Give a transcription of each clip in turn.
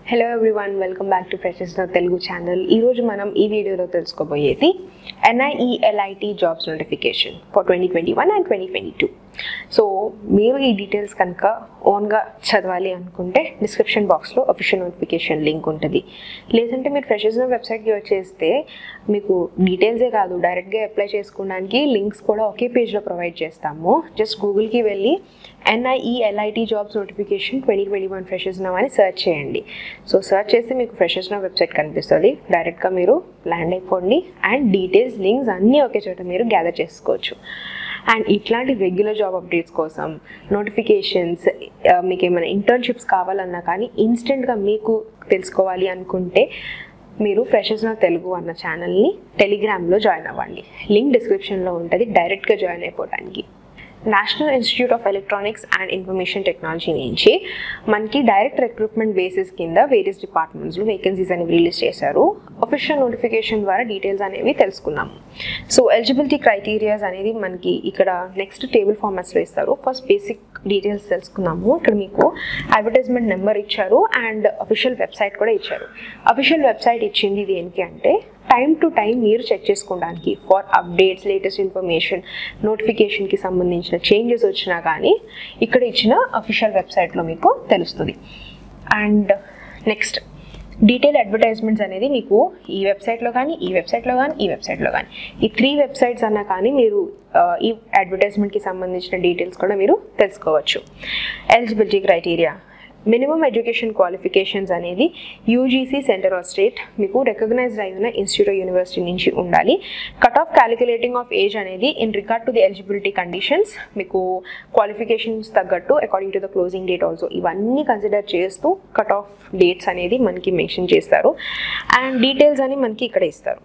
hello everyone welcome back to freshers నా Telugu channel ఈరోజు మనం ఈ వీడియోలో తెలుసుకోబోయేది NIELIT jobs notification for twenty twenty one and twenty twenty two so మీరు ఈ డీటెయిల్స్ కనుక ఓన్గా చదవాలి అనుకుంటే డిస్క్రిప్షన్ బాక్స్లో అఫీషియల్ నోటిఫికేషన్ లింక్ ఉంటుంది లేదంటే మీరు ఫ్రెషెస్ వెబ్సైట్కి వచ్చేస్తే మీకు డీటెయిల్సే కాదు డైరెక్ట్గా అప్లై చేసుకోవడానికి లింక్స్ కూడా ఒకే పేజ్లో ప్రొవైడ్ చేస్తాము జస్ట్ గూగుల్కి వెళ్ళి NIELIT jobs notification twenty twenty one freshers now అని సెర్చ్ చేయండి సో సెర్చ్ చేస్తే మీకు ఫ్రెషర్స్ నవ్ వెబ్సైట్ కనిపిస్తుంది డైరెక్ట్గా మీరు ల్యాండ్ అయిపోండి అండ్ డీటెయిల్స్ లింక్స్ అన్నీ ఒకే చోట మీరు గ్యాదర్ చేసుకోవచ్చు అండ్ ఇట్లాంటి రెగ్యులర్ జాబ్ అప్డేట్స్ కోసం నోటిఫికేషన్స్ మీకు ఏమైనా ఇంటర్న్షిప్స్ కావాలన్నా కానీ ఇన్స్టెంట్గా మీకు తెలుసుకోవాలి అనుకుంటే మీరు ఫ్రెషర్స్ నా తెలుగు అన్న ఛానల్ని టెలిగ్రామ్లో జాయిన్ అవ్వండి లింక్ డిస్క్రిప్షన్లో ఉంటుంది డైరెక్ట్గా జాయిన్ అయిపోవడానికి national institute of electronics and information technology నుంచి మనకి డైరెక్ట్ రిక్రూట్మెంట్ బేసిస్ కింద వేరియస్ డిపార్ట్మెంట్స్లో వేకెన్సీస్ అనేవి రిలీజ్ చేశారు అఫీషియల్ నోటిఫికేషన్ ద్వారా డీటెయిల్స్ అనేవి తెలుసుకున్నాము సో ఎలిజిబిలిటీ క్రైటీరియాస్ అనేది మనకి ఇక్కడ నెక్స్ట్ టేబుల్ ఫార్మాట్స్లో ఇస్తారు ఫస్ట్ బేసిక్ డీటెయిల్స్ తెలుసుకున్నాము ఇక్కడ మీకు అడ్వర్టైజ్మెంట్ నెంబర్ ఇచ్చారు అండ్ అఫీషియల్ వెబ్సైట్ కూడా ఇచ్చారు అఫీషియల్ వెబ్సైట్ ఇచ్చింది దేనికి అంటే టైం టు టైం మీరు చెక్ చేసుకోవడానికి ఫర్ అప్డేట్స్ లేటెస్ట్ ఇన్ఫర్మేషన్ నోటిఫికేషన్కి సంబంధించిన చేంజెస్ వచ్చినా కానీ ఇక్కడ ఇచ్చిన అఫీషియల్ వెబ్సైట్లో మీకు తెలుస్తుంది అండ్ నెక్స్ట్ డీటెయిల్ అడ్వర్టైజ్మెంట్స్ అనేది మీకు ఈ వెబ్సైట్లో కానీ ఈ వెబ్సైట్లో కానీ ఈ వెబ్సైట్లో కానీ ఈ త్రీ వెబ్సైట్స్ అన్నా కానీ మీరు ఈ అడ్వర్టైజ్మెంట్కి సంబంధించిన డీటెయిల్స్ కూడా మీరు తెలుసుకోవచ్చు eligibility criteria minimum education qualifications అనేది యూజీసీ సెంటర్ ఆఫ్ స్టేట్ మీకు రికగ్నైజ్డ్ అయిన ఇన్స్టిట్యూట్ యూనివర్సిటీ నుంచి ఉండాలి cut off calculating of age అనేది in regard to the eligibility conditions మీకు క్వాలిఫికేషన్స్ తగ్గట్టు according to the closing date also ఇవన్నీ కన్సిడర్ చేస్తూ కట్ ఆఫ్ డేట్స్ అనేది మనకి మెన్షన్ చేస్తారు అండ్ డీటెయిల్స్ అని మనకి ఇక్కడ ఇస్తారు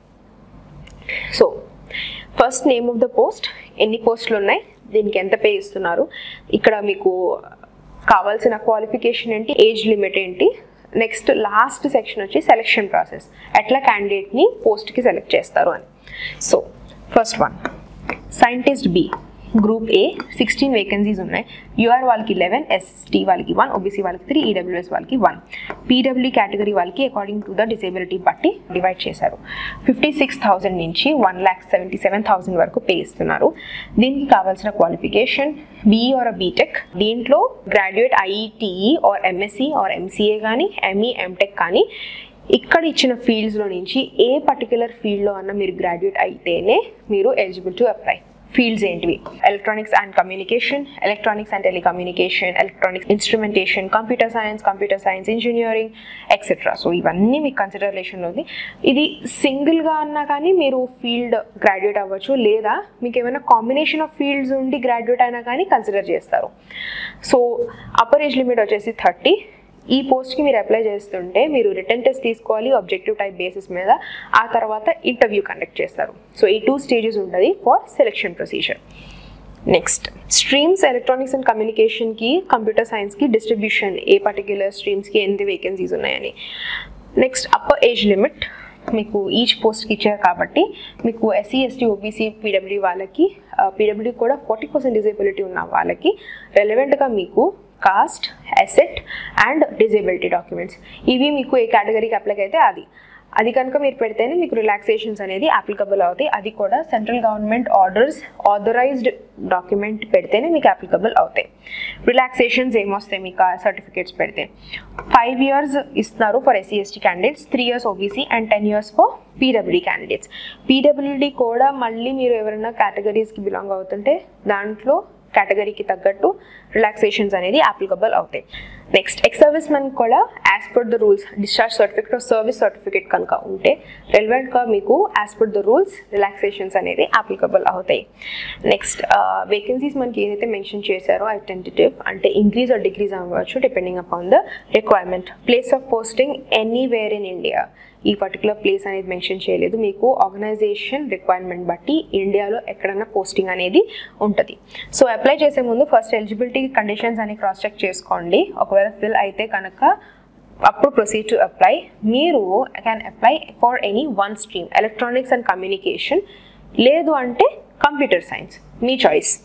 so first name of the post ఎన్ని పోస్టులు ఉన్నాయి దీనికి ఎంత పే ఇస్తున్నారు ఇక్కడ మీకు కావాల్సిన క్వాలిఫికేషన్ ఏంటి ఏజ్ లిమిట్ ఏంటి నెక్స్ట్ లాస్ట్ సెక్షన్ వచ్చి సెలెక్షన్ ప్రాసెస్ ఎట్లా క్యాండిడేట్ని పోస్ట్కి సెలెక్ట్ చేస్తారు అని so first one scientist B group A sixteen vacancies ఉన్నాయి యూఆర్ వాళ్ళకి లెవెన్ ఎస్టీ వాళ్ళకి వన్ ఓబీసీ వాళ్ళకి త్రీ ఈడబ్ల్యూఎస్ వాళ్ళకి వన్ పీడబ్ల్యూ కేటగిరీ వాళ్ళకి అకార్డింగ్ టు ద డిసేబిలిటీ బట్టి డివైడ్ చేశారు ఫిఫ్టీ సిక్స్ థౌసండ్ నుంచి one lakh seventy seven thousand వరకు పే ఇస్తున్నారు దీనికి కావాల్సిన క్వాలిఫికేషన్ బీఈ ఆర్ బీటెక్ దీంట్లో graduate IETE or MSc or MCA కానీ ఎంఈ ఎంటెక్ కానీ ఇక్కడ ఇచ్చిన ఫీల్డ్స్లో నుంచి ఏ పర్టికులర్ ఫీల్డ్లో అన్న మీరు గ్రాడ్యుయేట్ అయితేనే మీరు ఎలిజిబుల్ టు అప్లై ఫీల్డ్స్ ఏంటివి electronics and communication electronics and telecommunication electronics instrumentation computer science computer science engineering etcetera so ఇవన్నీ మీకు కన్సిడరేషన్లో ఉంది ఇది సింగిల్గా అన్నా కానీ మీరు ఫీల్డ్ గ్రాడ్యుయేట్ అవ్వచ్చు లేదా మీకు ఏమైనా కాంబినేషన్ ఆఫ్ ఫీల్డ్స్ ఉండి గ్రాడ్యుయేట్ అయినా కానీ కన్సిడర్ చేస్తారు సో అప్పర్ ఏజ్ లిమిట్ వచ్చేసి థర్టీ ఈ పోస్ట్కి మీరు అప్లై చేస్తుంటే మీరు రిటర్న్ టెస్ట్ తీసుకోవాలి ఆబ్జెక్టివ్ టైప్ బేసిస్ మీద ఆ తర్వాత ఇంటర్వ్యూ కండక్ట్ చేస్తారు సో ఈ టూ స్టేజెస్ ఉంటుంది for selection procedure next streams electronics and కమ్యూనికేషన్కి కంప్యూటర్ సైన్స్కి డిస్ట్రిబ్యూషన్ ఏ పర్టిక్యులర్ స్ట్రీమ్స్కి ఎన్ని వేకెన్సీస్ ఉన్నాయని నెక్స్ట్ అప్పర్ ఏజ్ లిమిట్ మీకు ఈచ్ పోస్ట్కి ఇచ్చారు కాబట్టి మీకు ఎస్సీ ఎస్టీ ఓబీసీ పీడబ్ల్యూ వాళ్ళకి పీడబ్ల్యూ కూడా ఫార్టీ పర్సెంట్ డిజేబిలిటీ ఉన్న వాళ్ళకి రెలవెంట్గా మీకు caste asset and disability documents ఇవి మీకు ఏ కేటగిరీకి అప్లై అయితే అది అది కనుక మీరు పెడితేనే మీకు రిలాక్సేషన్స్ అనేది అప్లికబుల్ అవుతాయి అది కూడా central government orders authorised document పెడితేనే మీకు అప్లికబుల్ అవుతాయి రిలాక్సేషన్స్ ఏమొస్తాయి మీకు ఆ సర్టిఫికేట్స్ పెడితే ఫైవ్ ఇయర్స్ ఇస్తున్నారు for SC ST candidates three years OBC and ten years for PWD candidates PWD కూడా మళ్ళీ మీరు ఎవరైనా కేటగిరీస్కి బిలాంగ్ అవుతుంటే దాంట్లో కేటగిరీకి తగ్గట్టు రిలాక్సేషన్స్ అనేది అప్లికబుల్ అవుతాయి నెక్స్ట్ ఎక్స్ సర్వీస్ మెన్ కూడా as per the rules discharge certificate service certificate కనుక ఉంటే రెలవెంట్గా మీకు as per the rules relaxations అనేది అప్లికబుల్ అవుతాయి నెక్స్ట్ వేకెన్సీస్ మనకి ఏదైతే మెన్షన్ చేశారో ఐ టెంటేటివ్ అంటే ఇంక్రీజ్ ఆర్ డిక్రీజ్ అవ్వచ్చు depending upon the requirement place of posting anywhere in India ఈ పర్టికులర్ ప్లేస్ అనేది మెన్షన్ చేయలేదు మీకు ఆర్గనైజేషన్ రిక్వైర్మెంట్ బట్టి ఇండియాలో ఎక్కడన్నా పోస్టింగ్ అనేది ఉంటుంది సో అప్లై చేసే ముందు ఫస్ట్ ఎలిజిబిలిటీ కండిషన్స్ అని క్రాస్ చెక్ చేసుకోండి ఒకవేళ ఫిల్ అయితే కనుక అప్పుడు ప్రొసీడ్ టు అప్లై మీరు can apply for any one stream electronics and communication లేదు అంటే కంప్యూటర్ సైన్స్ మీ choice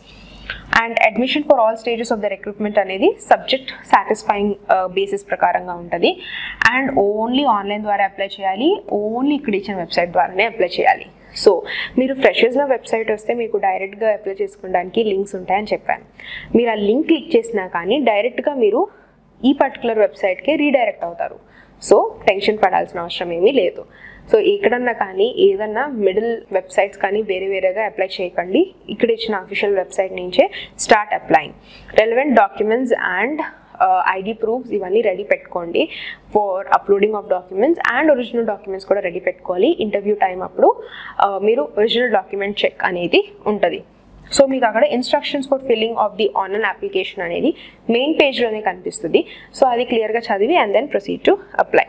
and admission for all stages of the recruitment అనేది సబ్జెక్ట్ సాటిస్ఫైయింగ్ బేసిస్ ప్రకారంగా ఉంటుంది అండ్ ఓన్లీ ఆన్లైన్ ద్వారా అప్లై చేయాలి ఓన్లీ ఇక్కడ ఇచ్చిన వెబ్సైట్ ద్వారానే అప్లై చేయాలి సో మీరు ఫ్రెషర్స్లో వెబ్సైట్ వస్తే మీకు డైరెక్ట్గా అప్లై చేసుకోవడానికి లింక్స్ ఉంటాయని చెప్పాను మీరు ఆ లింక్ క్లిక్ చేసినా కానీ డైరెక్ట్గా మీరు ఈ పర్టికులర్ వెబ్సైట్కే రీడైరెక్ట్ అవుతారు సో టెన్షన్ పడాల్సిన అవసరం ఏమీ లేదు సో ఎక్కడన్నా కానీ ఏదన్నా మిడిల్ వెబ్సైట్స్ కానీ వేరే వేరేగా అప్లై చేయకండి ఇక్కడ ఇచ్చిన అఫీషియల్ వెబ్సైట్ నుంచే start applying relevant documents and ID proofs ఇవన్నీ రెడీ పెట్టుకోండి for uploading of documents and original documents కూడా రెడీ పెట్టుకోవాలి ఇంటర్వ్యూ టైం అప్పుడు uh, మీరు ఒరిజినల్ డాక్యుమెంట్ చెక్ అనేది ఉంటుంది సో మీకు అక్కడ instructions for filling of the online application అనేది మెయిన్ పేజ్లోనే కనిపిస్తుంది సో అది క్లియర్గా చదివి and then proceed to apply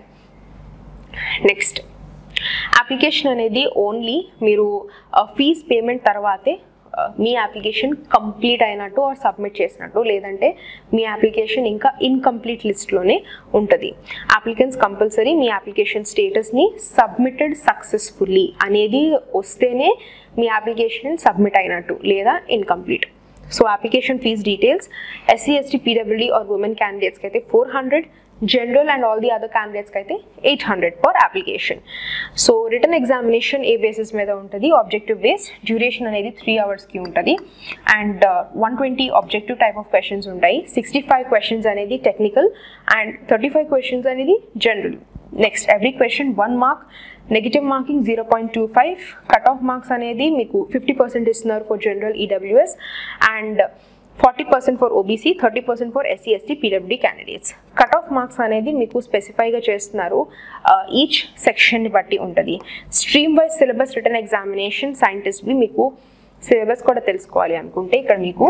next application అనేది ఓన్లీ మీరు ఫీజ్ పేమెంట్ తర్వాతే uh, మీ అప్లికేషన్ కంప్లీట్ అయినట్టు ఆర్ సబ్మిట్ చేసినట్టు లేదంటే మీ అప్లికేషన్ ఇంకా ఇన్కంప్లీట్ లిస్ట్లోనే ఉంటుంది అప్లికెంట్స్ కంపల్సరీ మీ అప్లికేషన్ స్టేటస్ని సబ్మిటెడ్ సక్సెస్ఫుల్లీ అనేది వస్తేనే మీ అప్లికేషన్ సబ్మిట్ అయినట్టు లేదా incomplete so application fee details SC ST PWD or women క్యాండిడేట్స్కి అయితే four hundred general and all the other క్యాండిడేట్స్కి అయితే eight hundred per application so written examination ఏ బేసిస్ మీద ఉంటుంది ఆబ్జెక్టివ్ బేస్ డ్యూరేషన్ అనేది త్రీ అవర్స్కి ఉంటుంది and one twenty objective type of questions ఉంటాయి సిక్స్టీ ఫైవ్ క్వశ్చన్స్ అనేది technical and thirty five questions అనేది general next every question one mark negative marking zero point two five cut off marks అనేది మీకు fifty percent ఇస్తున్నారు for general EWS and forty percent for OBC thirty percent for SC ST PWD candidates cut off marks అనేది మీకు స్పెసిఫైగా చేస్తున్నారు each section బట్టి ఉంటుంది stream wise syllabus written examination సైంటిస్ట్వి మీకు సిలబస్ కూడా తెలుసుకోవాలి అనుకుంటే ఇక్కడ మీకు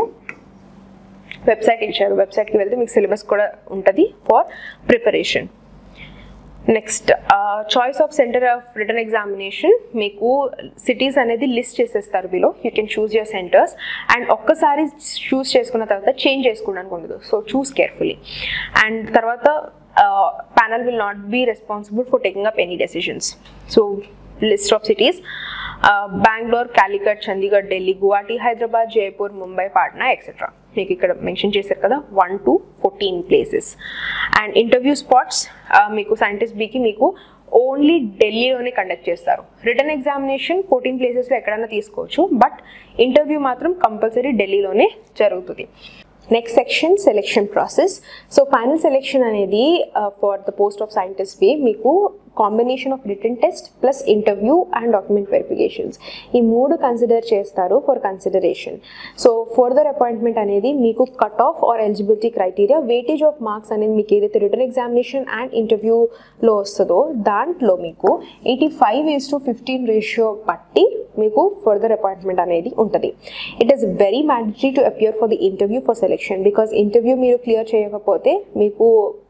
వెబ్సైట్ ఇచ్చారు వెబ్సైట్కి వెళ్తే మీకు సిలబస్ కూడా ఉంటుంది for preparation next choice of centre of written examination మీకు సిటీస్ అనేది లిస్ట్ చేసేస్తారు below you can choose your centres and ఒక్కసారి చూస్ చేసుకున్న తర్వాత చేంజ్ చేసుకోవడానికి ఉండదు సో చూస్ కేర్ఫుల్లీ అండ్ తర్వాత panel will not be responsible for taking up any decisions so list of cities Bengaluru Calicut Chandigarh Delhi Guwahati Hyderabad Jaipur Mumbai Patna etcetera మీకు ఇక్కడ మెన్షన్ చేశారు కదా one to fourteen places and interview spots మీకు సైంటిస్ట్ బీకి మీకు ఓన్లీ ఢిల్లీలోనే కండక్ట్ చేస్తారు రిటర్న్ ఎగ్జామినేషన్ ఫోర్టీన్ ప్లేసెస్లో ఎక్కడైనా తీసుకోవచ్చు బట్ ఇంటర్వ్యూ మాత్రం కంపల్సరీ ఢిల్లీలోనే జరుగుతుంది next section selection process so final selection అనేది for the post of scientist B మీకు combination of written test plus interview and document verifications ఈ మూడు కన్సిడర్ చేస్తారు for consideration so further appointment అనేది మీకు cut off or eligibility criteria weightage of marks అనేది మీకు ఏదైతే రిటర్న్ ఎగ్జామినేషన్ అండ్ ఇంటర్వ్యూలో వస్తుందో దాంట్లో మీకు eighty five is to fifteen ratio బట్టి మీకు ఫర్దర్ అపాయింట్మెంట్ అనేది ఉంటుంది it is very mandatory to appear for the interview for selection because interview మీరు క్లియర్ చేయకపోతే మీకు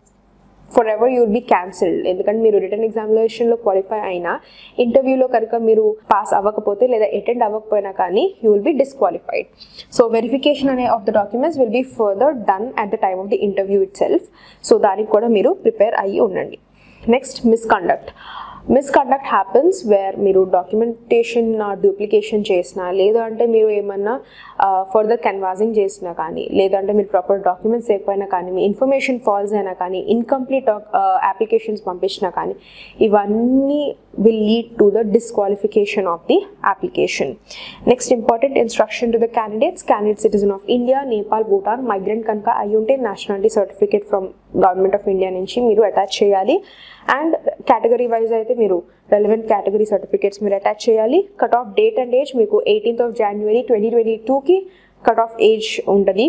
for ever you will be cancelled ఎందుకంటే మీరు రిటర్న్ ఎగ్జామినేషన్లో క్వాలిఫై అయినా ఇంటర్వ్యూలో కనుక మీరు పాస్ అవ్వకపోతే లేదా అటెండ్ అవ్వకపోయినా కానీ you will be disqualified so verification అనే of the documents will be further done at the time of the interview itself so దానికి కూడా మీరు ప్రిపేర్ అయ్యి ఉండండి next misconduct misconduct happens where మీరు డాక్యుమెంటేషన్ డూప్లికేషన్ చేసినా లేదా అంటే మీరు ఏమన్నా ఫర్దర్ కెన్వాసింగ్ చేసినా కానీ లేదంటే మీరు ప్రాపర్ డాక్యుమెంట్స్ లేకపోయినా కానీ మీ ఇన్ఫర్మేషన్ ఫాల్స్ అయినా కానీ ఇన్కంప్లీట్ అప్లికేషన్స్ పంపించినా కానీ ఇవన్నీ will lead to the disqualification of the application next important instruction to the candidates candidate citizen of India Nepal Bhutan migrant కనుక అయి ఉంటే nationality certificate from government of India నుంచి మీరు అటాచ్ చేయాలి అండ్ కేటగిరీ వైజ్ అయితే మీరు రెలవెంట్ కేటగిరీ సర్టిఫికేట్స్ మీరు attach చేయాలి cut off date and age మీకు ఎయిటీన్త్ ఆఫ్ జనవరి ట్వంటీ ట్వంటీ టూకి కట్ ఆఫ్ ఏజ్ ఉంటుంది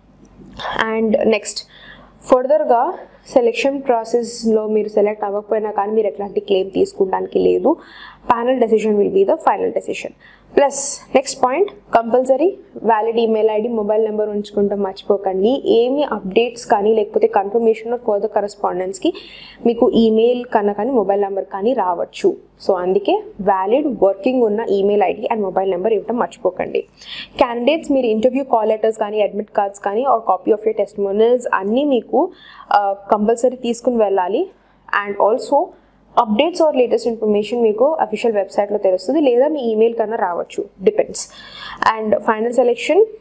అండ్ నెక్స్ట్ ఫర్దర్గా సెలెక్షన్ ప్రాసెస్లో మీరు సెలెక్ట్ అవ్వకపోయినా కానీ మీరు ఎట్లాంటి క్లెయిమ్ తీసుకోవడానికి లేదు panel decision will be the final decision plus next point compulsory valid email ID mobile number ఉంచుకుంటాం మర్చిపోకండి ఏమి అప్డేట్స్ కానీ లేకపోతే కన్ఫర్మేషన్ ఆఫ్ ఫర్దర్ కరస్పాండెన్స్కి మీకు ఈమెయిల్ కన్నా కానీ మొబైల్ నెంబర్ కానీ రావచ్చు సో అందుకే వ్యాలిడ్ వర్కింగ్ ఉన్న email ID and mobile number ఇవ్వడం మర్చిపోకండి క్యాండిడేట్స్ మీరు ఇంటర్వ్యూ కాల్ లెటర్స్ కానీ అడ్మిట్ కార్డ్స్ కానీ or copy of your testimonials అన్నీ మీకు కంపల్సరీ తీసుకుని వెళ్ళాలి and also updates or latest information మీకు అఫీషియల్ వెబ్సైట్లో తెలుస్తుంది లేదా మీ ఈమెయిల్ కన్నా రావచ్చు depends and final selection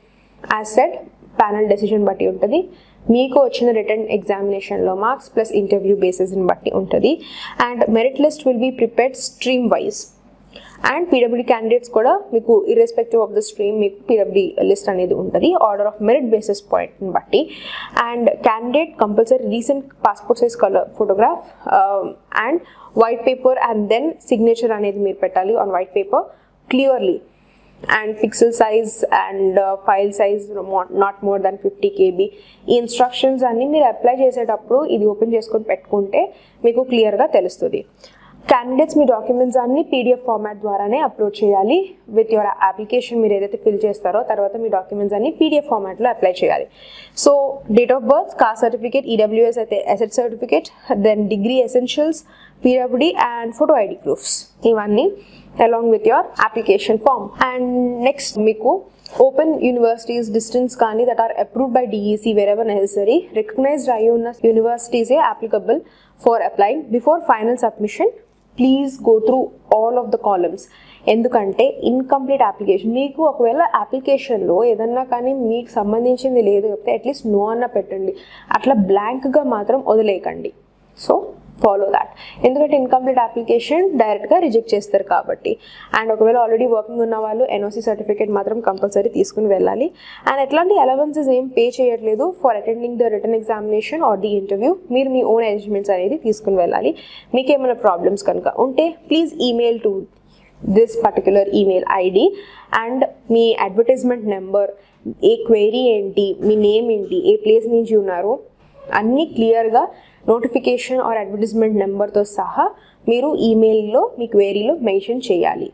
as said panel decision బట్టి ఉంటుంది మీకు వచ్చిన రిటర్న్ ఎగ్జామినేషన్లో మార్క్స్ ప్లస్ ఇంటర్వ్యూ బేసిస్ని బట్టి ఉంటుంది and merit list will be prepared stream wise and PW candidates కూడా మీకు ఇర్రెస్పెక్టివ్ ఆఫ్ ద స్ట్రీమ్ మీకు పీడబ్ల్యూ లిస్ట్ అనేది ఉంటుంది ఆర్డర్ ఆఫ్ మెరిట్ బేసిస్ పాయింట్ని బట్టి and candidate compulsory recent passport size colour photograph and white paper and then signature అనేది మీరు పెట్టాలి on white paper clearly and pixel size and file size not more than fifty KB ఈ instructions అన్ని మీరు apply చేసేటప్పుడు ఇది open చేసుకొని పెట్టుకుంటే మీకు క్లియర్గా తెలుస్తుంది క్యాండిడేట్స్ మీ డాక్యుమెంట్స్ అన్ని పీడిఎఫ్ ఫార్మాట్ ద్వారానే అప్లోడ్ చేయాలి విత్ యువర్ అప్లికేషన్ మీరు ఏదైతే ఫిల్ చేస్తారో తర్వాత మీ డాక్యుమెంట్స్ అన్ని పీడిఎఫ్ ఫార్మాట్లో అప్లై చేయాలి so date of birth caste certificate EWS అయితే asset certificate then degree essentials PWD and photo ID proofs ఇవన్నీ along with your application form and next మీకు ఓపెన్ యూనివర్సిటీస్ డిస్టెన్స్ కానీ that are approved by DEC wherever necessary recognised అయ్యి ఉన్న యూనివర్సిటీసే applicable for applying before final submission please go through all of the columns ఎందుకంటే incomplete application మీకు ఒకవేళ అప్లికేషన్లో ఏదన్నా కానీ మీకు సంబంధించింది లేదు చెప్తే అట్లీస్ట్ నో అన్న పెట్టండి అట్లా బ్లాంక్గా మాత్రం వదిలేయకండి సో ఫాలో దాట్ ఎందుకంటే ఇన్కంప్లీట్ అప్లికేషన్ డైరెక్ట్గా రిజెక్ట్ చేస్తారు కాబట్టి అండ్ ఒకవేళ ఆల్రెడీ వర్కింగ్ ఉన్న వాళ్ళు ఎన్ఓసి సర్టిఫికేట్ మాత్రం కంపల్సరీ తీసుకుని వెళ్ళాలి అండ్ ఎట్లాంటి అలవెన్సెస్ ఏం పే చేయట్లేదు for attending the written examination or the interview మీరు మీ ఓన్ అరేంజ్మెంట్స్ అనేది తీసుకుని వెళ్ళాలి మీకు ఏమైనా ప్రాబ్లమ్స్ కనుక ఉంటే please email to this particular email ID and మీ అడ్వర్టైజ్మెంట్ నెంబర్ ఏ క్వైరీ ఏంటి మీ నేమ్ ఏంటి ఏ ప్లేస్ నుంచి ఉన్నారు అన్నీ క్లియర్గా నోటిఫికేషన్ ఆర్ అడ్వర్టైజ్మెంట్ నెంబర్తో సహా మీరు ఈమెయిల్లో మీ క్వేరీలో మెన్షన్ చేయాలి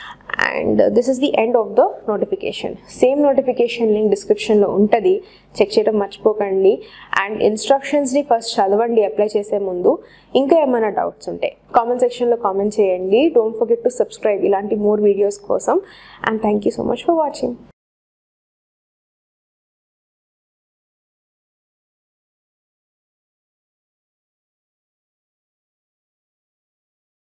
and this is the end of the notification same notification link డిస్క్రిప్షన్లో ఉంటుంది చెక్ చేయడం మర్చిపోకండి అండ్ ఇన్స్ట్రక్షన్స్ని ఫస్ట్ చదవండి అప్లై చేసే ముందు ఇంకా ఏమైనా డౌట్స్ ఉంటే కామెంట్ సెక్షన్లో కామెంట్ చేయండి డోంట్ ఫర్గెట్ టు సబ్స్క్రైబ్ ఇలాంటి మోర్ వీడియోస్ కోసం and thank you so much for watching